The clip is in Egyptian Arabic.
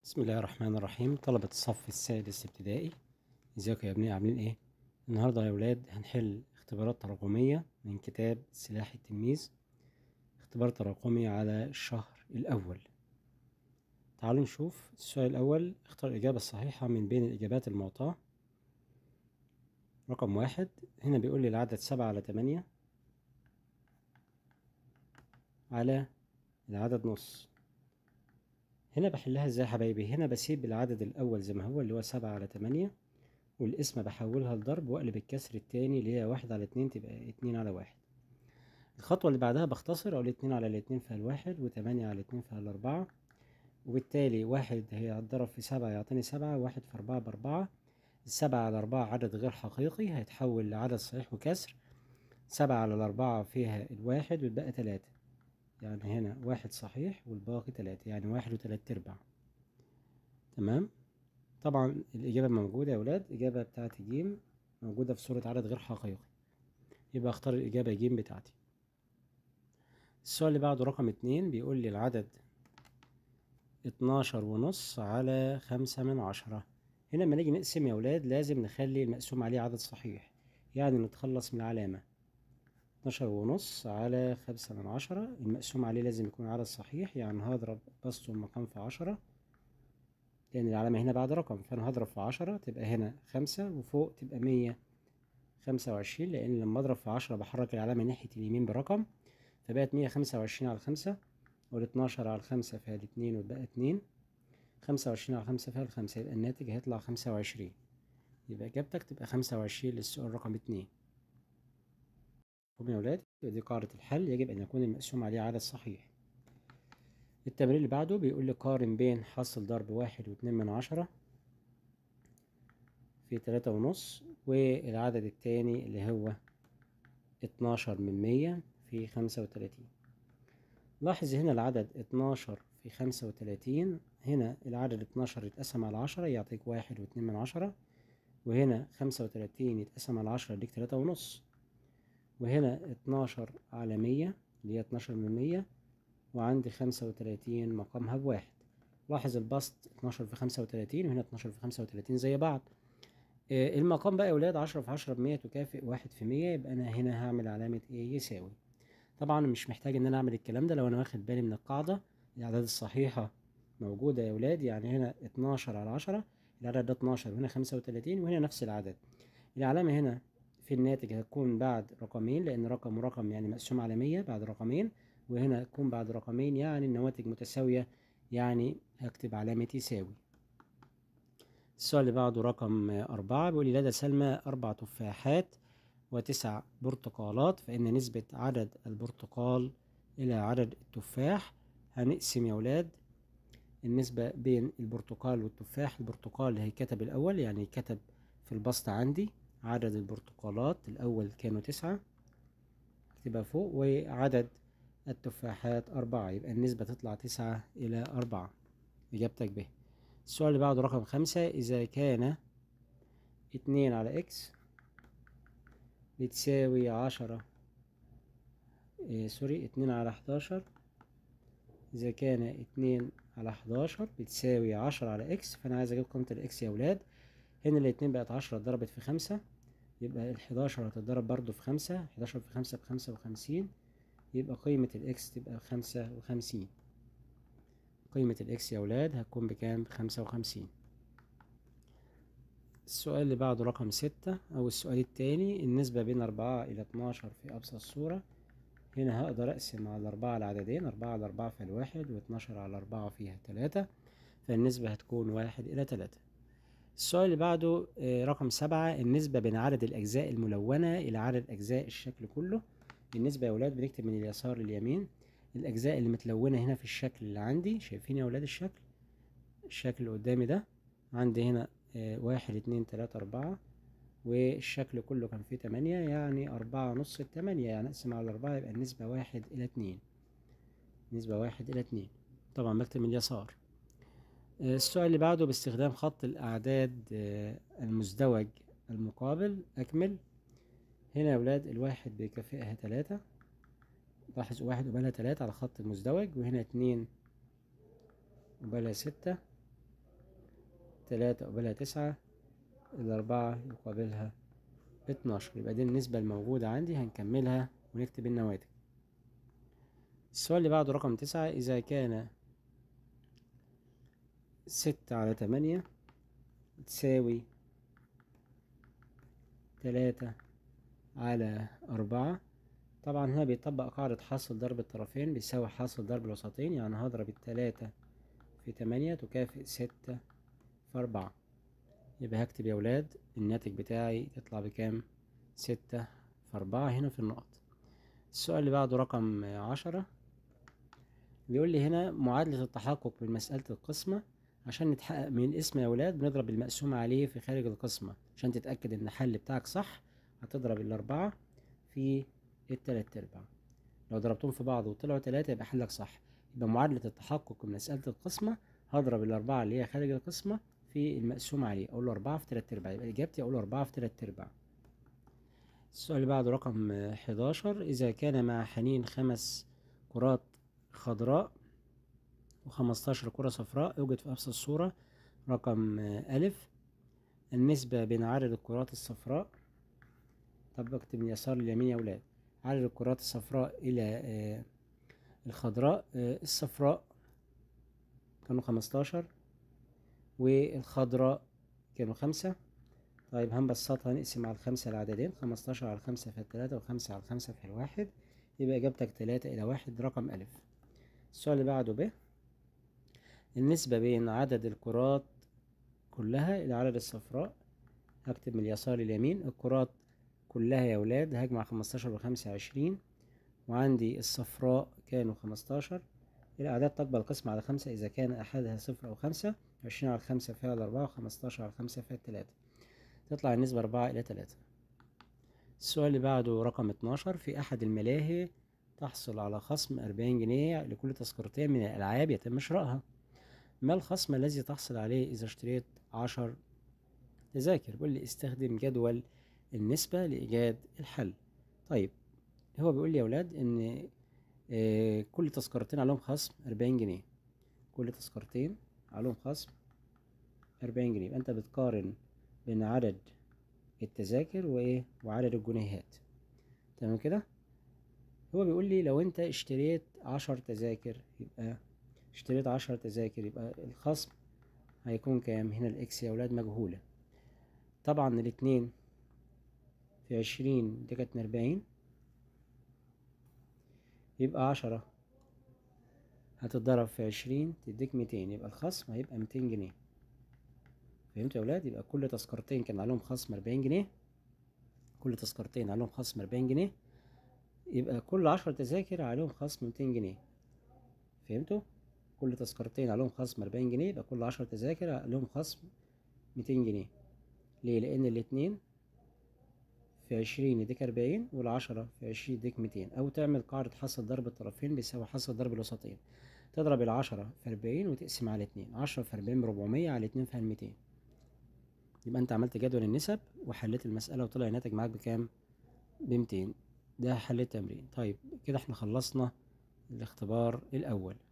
بسم الله الرحمن الرحيم طلبة الصف السادس ابتدائي ازيكم يا ابني عاملين ايه النهارده يا ولاد هنحل اختبارات تراكمية من كتاب سلاح التلميذ اختبار تراكمي على الشهر الأول تعالوا نشوف السؤال الأول اختار الإجابة الصحيحة من بين الإجابات المعطاة رقم واحد هنا بيقول لي العدد سبعة على تمانية على العدد نص هنا بحلها ازاي يا حبايبي هنا بسيب العدد الاول زي ما هو اللي هو سبعة على تمانية والقسمة بحولها لضرب واقلب الكسر التاني اللي هي واحد على اتنين تبقى اتنين على واحد الخطوة اللي بعدها بختصر اقول اتنين على الاتنين فيها الواحد وتمانية على اتنين فيها الاربعة وبالتالي واحد هي هتضرب في سبعة يعطيني سبعة واحد في اربعة باربعة السبعة على أربعة عدد غير حقيقي هيتحول لعدد صحيح وكسر سبعة على الأربعة فيها الواحد ويتبقى تلاتة يعني هنا واحد صحيح والباقي تلاتة يعني واحد وتلات أرباع تمام طبعا الإجابة موجودة يا ولاد الإجابة بتاعتي جيم موجودة في صورة عدد غير حقيقي يبقى اختار الإجابة جيم بتاعتي السؤال اللي بعده رقم اتنين بيقول لي العدد اتناشر ونص على خمسة من عشرة هنا لما نيجي نقسم يا ولاد لازم نخلي المقسوم عليه عدد صحيح يعني نتخلص من العلامة اتناشر ونص على خمسة من عشرة المقسوم عليه لازم يكون عدد صحيح يعني هضرب بسط المقام في عشرة لأن العلامة هنا بعد رقم فأنا هضرب في عشرة تبقى هنا خمسة وفوق تبقى مية خمسة وعشرين لأن لما أضرب في عشرة بحرك العلامة ناحية اليمين برقم فبقت مية خمسة وعشرين على خمسة والاتناشر على خمسة فيها اتنين وتبقى اتنين خمسة وعشرين على خمسة فيها الخمسة يبقى الناتج هيطلع خمسة وعشرين يبقى إجابتك تبقى خمسة وعشرين للسؤال رقم اتنين هم يا ولاد دي قاعدة الحل يجب أن يكون المقسوم عليه عدد صحيح التمرين اللي بعده بيقول لي قارن بين حاصل ضرب واحد واتنين من عشرة في تلاتة ونص والعدد التاني اللي هو اتناشر من مية في خمسة وتلاتين لاحظ هنا العدد اتناشر في خمسة وتلاتين هنا العدد اتناشر يتقسم على عشرة يعطيك واحد واتنين من عشرة وهنا خمسة وتلاتين يتقسم على عشرة يديك تلاتة ونص وهنا اتناشر على مية اللي هي اتناشر من مية وعندي خمسة وتلاتين مقامها بواحد لاحظ البسط اتناشر في خمسة وتلاتين وهنا اتناشر في خمسة وتلاتين زي بعض آه المقام بقى يا ولاد عشرة في عشرة بمية تكافئ واحد في مية يبقى أنا هنا هعمل علامة ايه يساوي طبعا مش محتاج إن أنا أعمل الكلام ده لو أنا واخد بالي من القاعدة الأعداد الصحيحة موجودة يا ولاد يعني هنا اتناشر على عشرة العدد ده اتناشر وهنا خمسة وتلاتين وهنا نفس العدد العلامة هنا في الناتج هتكون بعد رقمين لأن رقم ورقم يعني مقسوم على مية بعد رقمين وهنا هتكون بعد رقمين يعني النواتج متساوية يعني هكتب علامة يساوي السؤال اللي بعده رقم أربعة بيقول لي لدى سلمى أربع تفاحات وتسع برتقالات فإن نسبة عدد البرتقال إلى عدد التفاح هنقسم يا ولاد النسبة بين البرتقال والتفاح البرتقال هيكتب الأول يعني كتب في البسط عندي عدد البرتقالات الأول كانوا تسعة اكتبها فوق وعدد التفاحات أربعة يبقى النسبة تطلع تسعة إلى أربعة إجابتك به السؤال اللي بعده رقم خمسة إذا كان اتنين على إكس بتساوي عشرة إيه سوري اتنين على حداشر إذا كان اتنين على حداشر بتساوي عشرة على إكس فأنا عايز أجيب قيمة الإكس يا ولاد هنا الاتنين بقت عشرة اتضربت في خمسة يبقى الحداشر هتتضرب برضو في خمسة حداشر في خمسة بخمسة وخمسين يبقى قيمة الإكس تبقى خمسة وخمسين قيمة الإكس يا ولاد هتكون بكام بخمسة وخمسين السؤال اللي بعده رقم ستة أو السؤال التاني النسبة بين أربعة إلى اتناشر في أبسط صورة هنا هقدر أقسم على أربعة على عددين أربعة على أربعة فيها الواحد واتناشر على أربعة فيها تلاتة فالنسبة هتكون واحد إلى تلاتة السؤال اللي بعده رقم سبعة النسبة بين عدد الأجزاء الملونة إلى عدد أجزاء الشكل كله بالنسبة يا ولاد بنكتب من اليسار لليمين الأجزاء اللي متلونة هنا في الشكل اللي عندي شايفين يا ولاد الشكل الشكل اللي قدامي ده عندي هنا واحد اتنين تلاتة أربعة والشكل كله كان فيه تمانية يعني أربعة نص التمانية يعني أقسم على أربعة يبقى النسبة واحد إلى اتنين نسبة واحد إلى اتنين طبعا بكتب من اليسار السؤال اللي بعده باستخدام خط الأعداد المزدوج المقابل أكمل هنا يا ولاد الواحد بيكافئها تلاتة لاحظ واحد قبالها تلاتة على خط المزدوج وهنا اتنين قبالها ستة التلاتة يقابلها تسعة الأربعة يقابلها اتناشر يبقى دي النسبة الموجودة عندي هنكملها ونكتب النواتج السؤال اللي بعده رقم تسعة إذا كان ستة على تمانية تساوي تلاتة على أربعة طبعا هنا بيطبق قاعدة حاصل ضرب الطرفين بيساوي حاصل ضرب الوسطين يعني هضرب التلاتة في تمانية تكافئ ستة في أربعة يبقى هكتب يا ولاد الناتج بتاعي يطلع بكام ستة في أربعة هنا في النقط السؤال اللي بعده رقم عشرة بيقول لي هنا معادلة التحقق من مسألة القسمة عشان نتحقق من الاسم يا ولاد بنضرب المقسوم عليه في خارج القسمة عشان تتأكد ان الحل بتاعك صح هتضرب الأربعة في التلات أرباع لو ضربتهم في بعض وطلعوا تلاتة يبقى حلك صح يبقى معادلة التحقق من مسألة القسمة هضرب الأربعة اللي هي خارج القسمة في المقسوم عليه أقول له أربعة في تلات أرباع يبقى إجابتي أقول له أربعة في تلات أرباع السؤال اللي بعده رقم حداشر إذا كان مع حنين خمس كرات خضراء وخمستاشر كرة صفراء يوجد في أبسط صورة رقم ألف النسبة بين عدد الكرات الصفراء طب بكتب من اليسار لليمين يا ولاد عدد الكرات الصفراء إلى الخضراء الصفراء كانوا خمستاشر والخضراء كانوا خمسة طيب هنبسطها نقسم على الخمسة العددين خمستاشر على الخمسة في التلاتة وخمسة على الخمسة في الواحد يبقى إجابتك تلاتة إلى واحد رقم ألف السؤال اللي بعده ب النسبة بين عدد الكرات كلها إلى عدد الصفراء هكتب من اليسار لليمين الكرات كلها يا ولاد هجمع خمستاشر بخمسة عشرين وعندي الصفراء كانوا خمستاشر الأعداد تقبل القسم على خمسة إذا كان أحدها صفر أو خمسة عشرين على خمسة فيها الأربعة وخمستاشر على خمسة فيها التلاتة تطلع النسبة أربعة إلى تلاتة السؤال اللي بعده رقم اتناشر في أحد الملاهي تحصل على خصم أربعين جنيه لكل تذكرتين من الألعاب يتم شرائها ما الخصم الذي تحصل عليه إذا اشتريت عشر تذاكر بيقول لي استخدم جدول النسبة لإيجاد الحل طيب هو بيقول لي يا ولاد إن آه كل تذكرتين عليهم خصم أربعين جنيه كل تذكرتين عليهم خصم أربعين جنيه يبقى أنت بتقارن بين عدد التذاكر وإيه وعدد الجنيهات تمام كده هو بيقول لي لو أنت اشتريت عشر تذاكر يبقى اشتريت عشر تذاكر يبقى الخصم هيكون كام هنا الإكس يا ولاد مجهولة طبعا الاتنين في عشرين دي كانت أربعين يبقى عشرة هتتضرب في عشرين تديك ميتين يبقى الخصم هيبقى ميتين جنيه فهمتوا يا ولاد يبقى كل تذكرتين كان عليهم خصم أربعين جنيه كل تذكرتين عليهم خصم أربعين جنيه يبقى كل عشر تذاكر عليهم خصم ميتين جنيه فهمتوا كل تذكرتين عليهم خصم أربعين جنيه يبقى كل عشر تذاكر عليهم خصم ميتين جنيه ليه لأن الاتنين في عشرين يديك أربعين والعشرة في عشرين يديك ميتين أو تعمل قاعدة حصل ضرب الطرفين بيساوي حصل ضرب الوسطين تضرب العشرة في أربعين وتقسم على اتنين عشرة في أربعين بربعمية على اتنين في الميتين يبقى أنت عملت جدول النسب وحليت المسألة وطلع الناتج معاك بكام؟ بميتين ده حل التمرين طيب كده احنا خلصنا الاختبار الأول